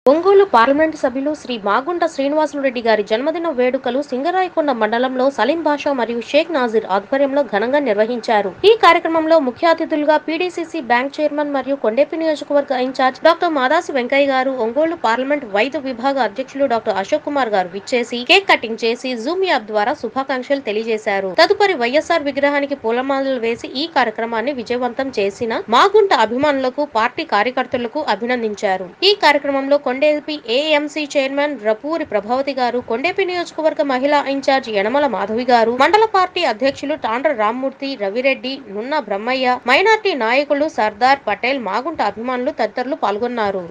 Ongole parliament సభ్యులు శ్రీ మాగుంట శ్రీనివాసులరెడ్డి గారి జన్మదిన వేడుకలు సింగరాయకొండ మండలంలో సలీం బాషా మరియు షేక్ నాజీర్ ఆధ్వర్యంలో ఘనంగా నిర్వహించారు ఈ కార్యక్రమంలో ముఖ్య అతిథులుగా పీడీసీసీ బ్యాంక్ చైర్మన్ మరియు కొండేపి నియోజకవర్గ ఇన్ఛార్జ్ డాక్టర్ మాదాసి వెంకయ్య గారు ఒంగోలు పార్లమెంట్ వైద్య విభాగ అధ్యక్షులు డాక్టర్ అశోక్ కుమార్ గారు విచ్చేసి కేక్ కటింగ్ చేసి జూమ్ యాప్ ద్వారా శుభాకాంక్షలు తెలియజేశారు తదుపరి వైఎస్ఆర్ విగ్రహానికి పూలమాలలు వేసి ఈ కార్యక్రమాన్ని విజయవంతం చేసిన మాగుంట అభిమానులకు పార్టీ కార్యకర్తలకు అభినందించారు ఈ కార్యక్రమంలో కొండేపి ఏఎంసీ చైర్మన్ రపూరి ప్రభావతి గారు కొండేపి నియోజకవర్గ మహిళా ఇన్ఛార్జ్ యనమల మాధవి గారు మండల పార్టీ అధ్యక్షులు తాండ్ర రామ్మూర్తి రవిరెడ్డి నున్న బ్రహ్మయ్య మైనార్టీ నాయకులు సర్దార్ పటేల్ మాగుంట అభిమానులు తదితరులు పాల్గొన్నారు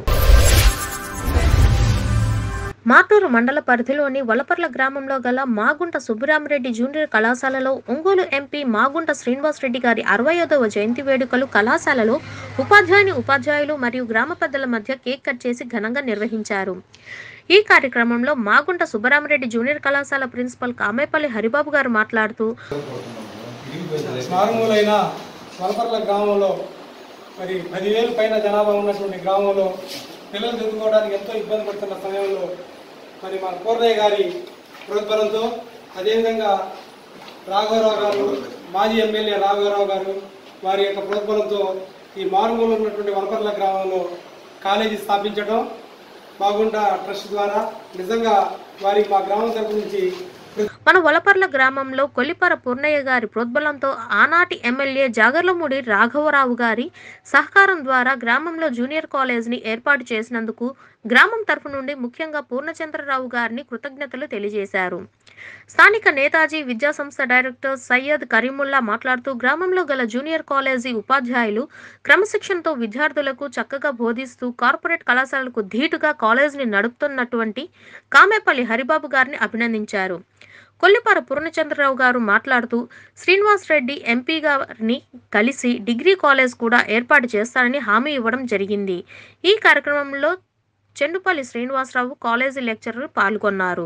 మార్టూరు మండల పరిధిలోని వలపర్ల గ్రామంలో గల మాగుంట సుబ్బరామరెడ్డి జూనియర్ కళాశాలలో ఒంగోలు ఎంపీ మాగుంట శ్రీనివాసరెడ్డి గారి అరవై ఐదవ జయంతి వేడుకలు కళాశాలలో ఉపాధ్యాయుని ఉపాధ్యాయులు మరియు గ్రామ పెద్దల మధ్య కేక్ కట్ చేసి ఘనంగా నిర్వహించారు ఈ కార్యక్రమంలో మాగుంట సుబ్బరామరెడ్డి జూనియర్ కళాశాల ప్రిన్సిపల్ కామేపల్లి హరిబాబు గారు మాట్లాడుతూ మారుమూలైన వలపర్ల గ్రామంలో మరి పదివేలు పైన జనాభా ఉన్నటువంటి గ్రామంలో పిల్లలు చదువుకోవడానికి ఎంతో ఇబ్బంది పడుతున్న సమయంలో మరి మన పూర్ణయ్య గారి ప్రోద్బలంతో అదేవిధంగా రాఘవరావు గారు మాజీ ఎమ్మెల్యే రాఘవరావు గారు వారి యొక్క ప్రోద్బలంతో ఈ మారుమూల ఉన్నటువంటి వలపర్ల గ్రామంలో కాలేజీ స్థాపించడం బాగుండా ట్రస్ట్ ద్వారా నిజంగా వారికి మా గ్రామం తరపు నుంచి మన వలపర్ల గ్రామంలో కొల్లిపర పూర్ణయ్య గారి ప్రోద్బలంతో ఆనాటి ఎమ్మెల్యే జాగర్లమూడి రాఘవరావు గారి సహకారం ద్వారా గ్రామంలో జూనియర్ కాలేజీని ఏర్పాటు చేసినందుకు గ్రామం తరఫు నుండి ముఖ్యంగా పూర్ణచంద్రరావు గారిని కృతజ్ఞతలు తెలియజేశారు స్థానిక నేతాజీ విద్యా సంస్థ డైరెక్టర్ సయ్యద్ కరీముల్లా మాట్లాడుతూ గ్రామంలో గల జూనియర్ కాలేజీ ఉపాధ్యాయులు క్రమశిక్షణతో విద్యార్థులకు చక్కగా బోధిస్తూ కార్పొరేట్ కళాశాలకు ధీటుగా కాలేజీని నడుపుతున్నటువంటి కామేపల్లి హరిబాబు గారిని అభినందించారు కొల్లిపార పూర్ణచంద్రరావు గారు మాట్లాడుతూ శ్రీనివాస్ రెడ్డి ఎంపీ గారిని కలిసి డిగ్రీ కాలేజ్ కూడా ఏర్పాటు చేస్తారని హామీ ఇవ్వడం జరిగింది ఈ కార్యక్రమంలో చెండుపల్లి శ్రీనివాసరావు కాలేజీ లెక్చరర్ పాల్గొన్నారు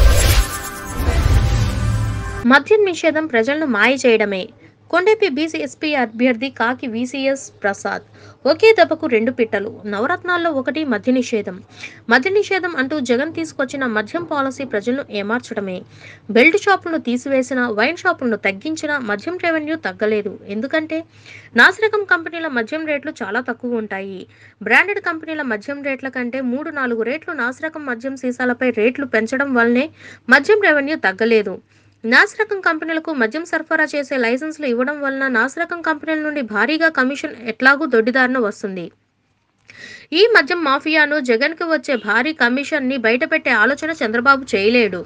మద్యం నిషేధం ప్రజలను మాయ చేయడమే కొండేపి బీసీ ఎస్పీ అభ్యర్థి కాకి వీసీఎస్ ప్రసాద్ ఒకే దెబ్బకు రెండు పిట్టలు నవరత్నాల్లో ఒకటి మద్య నిషేధం మద్య నిషేధం అంటూ జగన్ తీసుకొచ్చిన మద్యం పాలసీ ప్రజలను ఏమార్చడమే బెల్ట్ షాపులను తీసివేసిన వైన్ షాపులను తగ్గించిన మద్యం రెవెన్యూ తగ్గలేదు ఎందుకంటే నాసిరకం కంపెనీల మద్యం రేట్లు చాలా తక్కువ ఉంటాయి బ్రాండెడ్ కంపెనీల మద్యం రేట్ల కంటే మూడు నాలుగు రేట్లు నాసిరకం మద్యం సీసాలపై రేట్లు పెంచడం వల్లనే మద్యం రెవెన్యూ తగ్గలేదు నాసిరకం కంపెనీలకు మద్యం సరఫరా చేసే లైసెన్సులు ఇవ్వడం వలన నాసిరకం కంపెనీల నుండి భారీగా కమిషన్ ఎట్లాగూ దొడ్డిదారిన వస్తుంది ఈ మద్యం మాఫియాను జగన్కి వచ్చే భారీ కమిషన్ని బయటపెట్టే ఆలోచన చంద్రబాబు చేయలేడు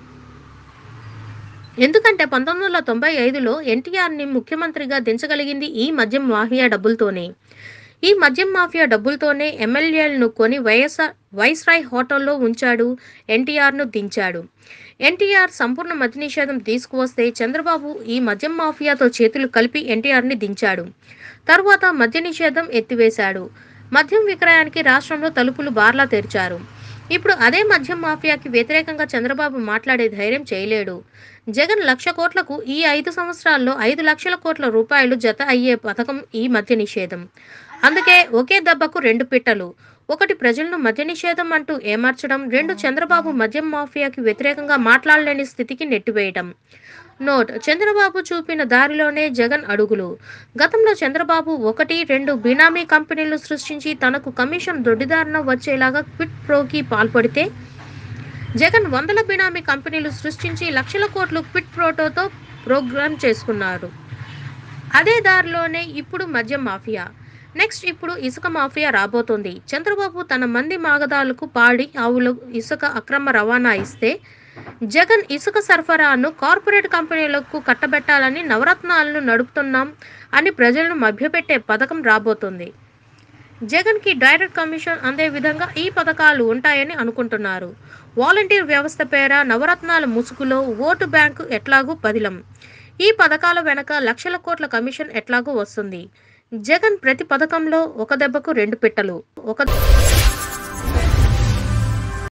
ఎందుకంటే పంతొమ్మిది వందల తొంభై ఐదులో ఎన్టీఆర్ని ముఖ్యమంత్రిగా దించగలిగింది ఈ మద్యం మాఫియా డబ్బులతోనే ఈ మద్యం మాఫియా డబ్బులతోనే ఎమ్మెల్యేలను కొని వైఎస్ఆర్ వైస్రాయ్ హోటల్లో ఉంచాడు ఎన్టీఆర్ను దించాడు ఎన్టీఆర్ సంపూర్ణ మద్య నిషేధం తీసుకువస్తే చంద్రబాబు ఈ మద్యం మాఫియాతో చేతులు కలిపి ఎన్టీఆర్ని దించాడు తరువాత మద్య నిషేధం ఎత్తివేశాడు మద్యం విక్రయానికి రాష్ట్రంలో తలుపులు బార్లా తెరిచారు ఇప్పుడు అదే మద్యం మాఫియాకి వ్యతిరేకంగా చంద్రబాబు మాట్లాడే ధైర్యం చేయలేడు జగన్ లక్ష కోట్లకు ఈ ఐదు సంవత్సరాల్లో ఐదు లక్షల కోట్ల రూపాయలు జత అయ్యే పథకం ఈ మద్య నిషేధం అందుకే ఒకే దెబ్బకు రెండు పిట్టలు ఒకటి ప్రజలను మద్య నిషేధం అంటూ ఏమార్చడం రెండు చంద్రబాబు మద్యం మాఫియాకి వ్యతిరేకంగా మాట్లాడలేని స్థితికి నెట్టివేయడం నోట్ చంద్రబాబు చూపిన దారిలోనే జగన్ అడుగులు గతంలో చంద్రబాబు ఒకటి రెండు బినామీ కంపెనీలు సృష్టించి తనకు కమిషన్ దొడ్డిదారిన వచ్చేలాగా క్విట్ ప్రోకి పాల్పడితే జగన్ వందల బినామీ కంపెనీలు సృష్టించి లక్షల కోట్లు క్విట్ ప్రోటోతో ప్రోగ్రామ్ చేసుకున్నారు అదే దారిలోనే ఇప్పుడు మద్యం మాఫియా నెక్స్ట్ ఇప్పుడు ఇసుక మాఫియా రాబోతోంది చంద్రబాబు తన మంది మాగదాలకు పాడి ఆవులు ఇసుక అక్రమ రవాణా ఇస్తే జగన్ ఇసుక సరఫరాను కార్పొరేట్ కంపెనీలకు కట్టబెట్టాలని నవరత్నాలను నడుపుతున్నాం అని ప్రజలను మభ్యపెట్టే పథకం రాబోతుంది జగన్కి డైరెక్ట్ కమిషన్ అందే విధంగా ఈ పథకాలు ఉంటాయని అనుకుంటున్నారు వాలంటీర్ వ్యవస్థ పేర నవరత్నాల ముసుగులో ఓటు బ్యాంకు ఎట్లాగూ పదిలం ఈ పథకాల వెనక లక్షల కోట్ల కమిషన్ ఎట్లాగూ వస్తుంది జగన్ ప్రతి పథకంలో ఒక దెబ్బకు రెండు పిట్టలు ఒక